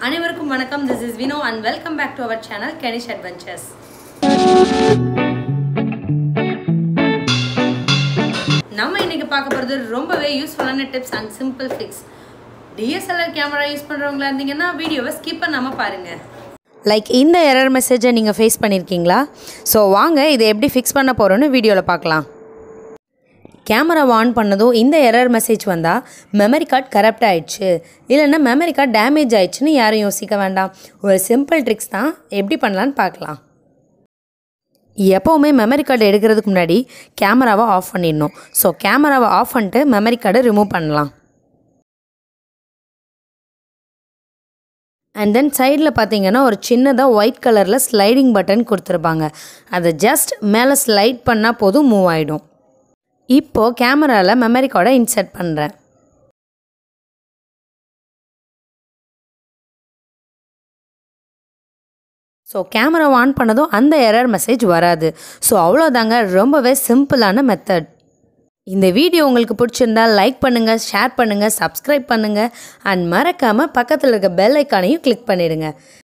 அனைவருக்கும் வணக்கம் this is Vino and welcome back to our channel Kenish adventures நம்ம இன்னைக்கு பார்க்க போகிறது ரொம்பவே யூஸ்ஃபுல்லான tips and simple fix DSLR camera use பண்ணுறவங்களா இருந்தீங்கன்னா வீடியோவை ஸ்கிப் பண்ணாமல் பாருங்கள் லைக் இந்த எரர் மெசேஜை நீங்கள் ஃபேஸ் பண்ணியிருக்கீங்களா ஸோ வாங்க இதை எப்படி ஃபிக்ஸ் பண்ண போகிறோன்னு வீடியோவில் பார்க்கலாம் கேமரா ஆன் பண்ணதும் இந்த எரர் மெசேஜ் வந்தால் மெமரி கார்டு கரப்ட் ஆயிடுச்சு இல்லைன்னா மெமரி கார்டு டேமேஜ் ஆயிடுச்சுன்னு யாரும் யோசிக்க வேண்டாம் ஒரு சிம்பிள் ட்ரிக்ஸ் தான் எப்படி பண்ணலான்னு பார்க்கலாம் எப்போவுமே மெமரி கார்டு எடுக்கிறதுக்கு முன்னாடி கேமராவை ஆஃப் பண்ணிடணும் ஸோ கேமராவை ஆஃப் பண்ணிட்டு மெமரி கார்டை ரிமூவ் பண்ணலாம் அண்ட் தென் சைடில் பார்த்தீங்கன்னா ஒரு சின்னதாக ஒயிட் கலரில் ஸ்லைடிங் பட்டன் கொடுத்துருப்பாங்க அதை ஜஸ்ட் மேலே ஸ்லைட் பண்ணால் போதும் மூவ் ஆகிடும் இப்போது கேமராவில் மெமரி கார்டை இன்சர்ட் பண்ணுறேன் ஸோ கேமரா ஆன் பண்ணதும் அந்த எரர் மெசேஜ் வராது ஸோ அவ்வளோதாங்க ரொம்பவே சிம்பிளான மெத்தட் இந்த வீடியோ உங்களுக்கு பிடிச்சிருந்தா லைக் பண்ணுங்கள் ஷேர் பண்ணுங்கள் சப்ஸ்கிரைப் பண்ணுங்கள் அண்ட் மறக்காமல் பக்கத்தில் இருக்க பெல் ஐக்கானையும் கிளிக் பண்ணிடுங்க